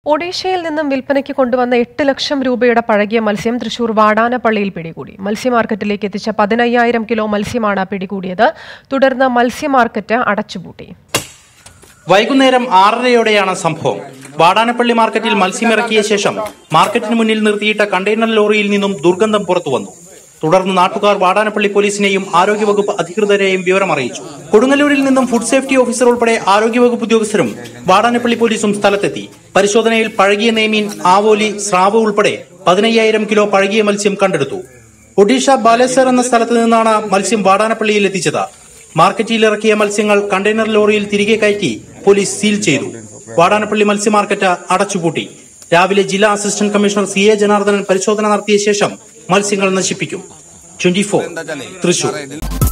ഒഡീഷയിൽ നിന്നും വിൽപ്പനയ്ക്ക് കൊണ്ടുവന്ന എട്ട് ലക്ഷം രൂപയുടെ പഴകിയ മത്സ്യം തൃശൂർ വാടാനപ്പള്ളിയിൽ പിടികൂടി മത്സ്യ മാർക്കറ്റിലേക്ക് എത്തിച്ച പതിനയ്യായിരം കിലോ മത്സ്യമാണ് പിടികൂടിയത് തുടർന്ന് മത്സ്യ മാർക്കറ്റ് അടച്ചുപൂട്ടി വൈകുന്നേരം ആറരയോടെയാണ് സംഭവം വാടാനപ്പള്ളി മാർക്കറ്റിൽ മത്സ്യമിറക്കിയ ശേഷം മാർക്കറ്റിന് മുന്നിൽ നിർത്തിയിട്ട കണ്ടെയ്നർ ലോറിയിൽ നിന്നും ദുർഗന്ധം പുറത്തു വന്നു തുടർന്ന് നാട്ടുകാർ വാടാനപ്പള്ളി പോലീസിനെയും ആരോഗ്യവകുപ്പ് അധികൃതരെയും വിവരം അറിയിച്ചു കൊടുങ്ങല്ലൂരിൽ നിന്നും ഫുഡ് സേഫ്റ്റി ഓഫീസർ ഉൾപ്പെടെ ആരോഗ്യവകുപ്പ് ഉദ്യോഗസ്ഥരും വാടാനപ്പള്ളി പോലീസും സ്ഥലത്തെത്തി പരിശോധനയിൽ പഴകിയ നെയ്മീൻ ആവോലി സ്രാവ് ഉൾപ്പെടെ പതിനയ്യായിരം കിലോ പഴകിയ മത്സ്യം കണ്ടെടുത്തു ഒഡീഷ ബാലേശ്വർ എന്ന സ്ഥലത്ത് നിന്നാണ് മത്സ്യം വാടാനപ്പള്ളിയിൽ എത്തിച്ചത് മാർക്കറ്റിൽ ഇറക്കിയ മത്സ്യങ്ങൾ കണ്ടെയ്നർ ലോറിയിൽ തിരികെ കയറ്റി പോലീസ് സീൽ ചെയ്തു വാടാനപ്പള്ളി മത്സ്യ മാർക്കറ്റ് അടച്ചുപൂട്ടി രാവിലെ ജില്ലാ assistant commissioner C A Janardhanan പരിശോധന നടത്തിയ ശേഷം മത്സ്യങ്ങൾ നശിപ്പിക്കും ട്വന്റി തൃശൂർ